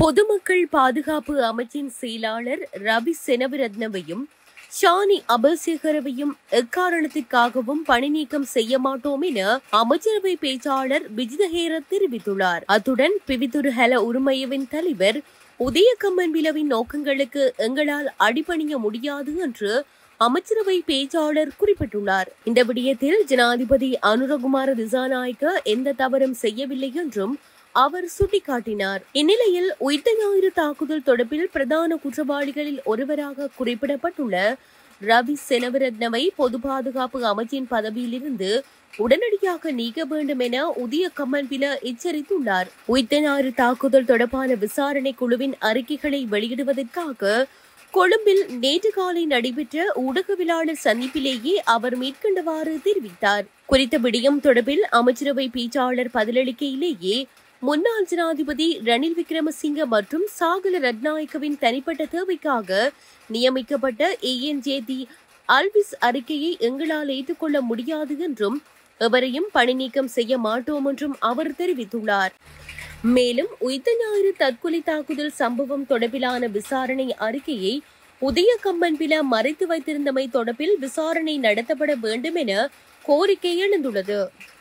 பொதுமக்கள் பாதுகாப்பு அமைச்சின் செயலாளர் ரவி செனவிரத்னவையும் ஷானி அபசேகரவையும் எக்காரணத்திற்காகவும் பணி நீக்கம் செய்ய மாட்டோம் என அமைச்சரவை பேச்சாளர் விஜிதஹேர தெரிவித்துள்ளார் அத்துடன் பிவித்துரு ஹெல உரிமையவின் தலைவர் உதயகம்மன் விலவின் நோக்கங்களுக்கு எங்களால் அடிபணிய முடியாது என்று அமைச்சரவை பேச்சாளர் குறிப்பிட்டுள்ளார் இந்த விடயத்தில் ஜனாதிபதி அனுரகுமார திசாநாயக்க எந்த தவறும் செய்யவில்லை என்றும் அவர் சுட்டிக்காட்டினார் இந்நிலையில் உயிர்த்த ஞாயிறு தாக்குதல் தொடர்பில் பிரதான குற்றவாளிகளில் ஒருவராக குறிப்பிடப்பட்டுள்ள ரவி செனவிரத்னவை பொது பாதுகாப்பு அமைச்சின் பதவியிலிருந்து உடனடியாக நீக்க வேண்டும் என உதய கம்மன்பில எச்சரித்துள்ளார் உயிர்த்த ஞாயிறு தாக்குதல் தொடர்பான விசாரணை குழுவின் அறிக்கைகளை வெளியிடுவதற்காக கொழும்பில் நேற்று காலை நடைபெற்ற ஊடகவியலாளர் சந்திப்பிலேயே அவர் மேற்கண்டவாறு தெரிவித்தார் குறித்த விடயம் தொடர்பில் அமைச்சரவை பேச்சாளர் பதிலளிக்கையிலேயே முன்னாள் ஜனாதிபதி ரணில் விக்ரமசிங்க மற்றும் சாகல ரட்நாயக்கவின் தனிப்பட்ட தேவைக்காக நியமிக்கப்பட்ட ஏஎன்ஜேதி அல்விஸ் அறிக்கையை எங்களால் ஏற்றுக்கொள்ள முடியாது என்றும் எவரையும் பணி நீக்கம் செய்ய மாட்டோம் என்றும் அவர் தெரிவித்துள்ளார் மேலும் உயிர்த்த ஞாயிறு தற்கொலை தாக்குதல் சம்பவம் தொடர்பிலான விசாரணை அறிக்கையை உதய கம்பன்பில மறைத்து வைத்திருந்தமை தொடர்பில் விசாரணை நடத்தப்பட வேண்டும் என கோரிக்கை எழுந்துள்ளது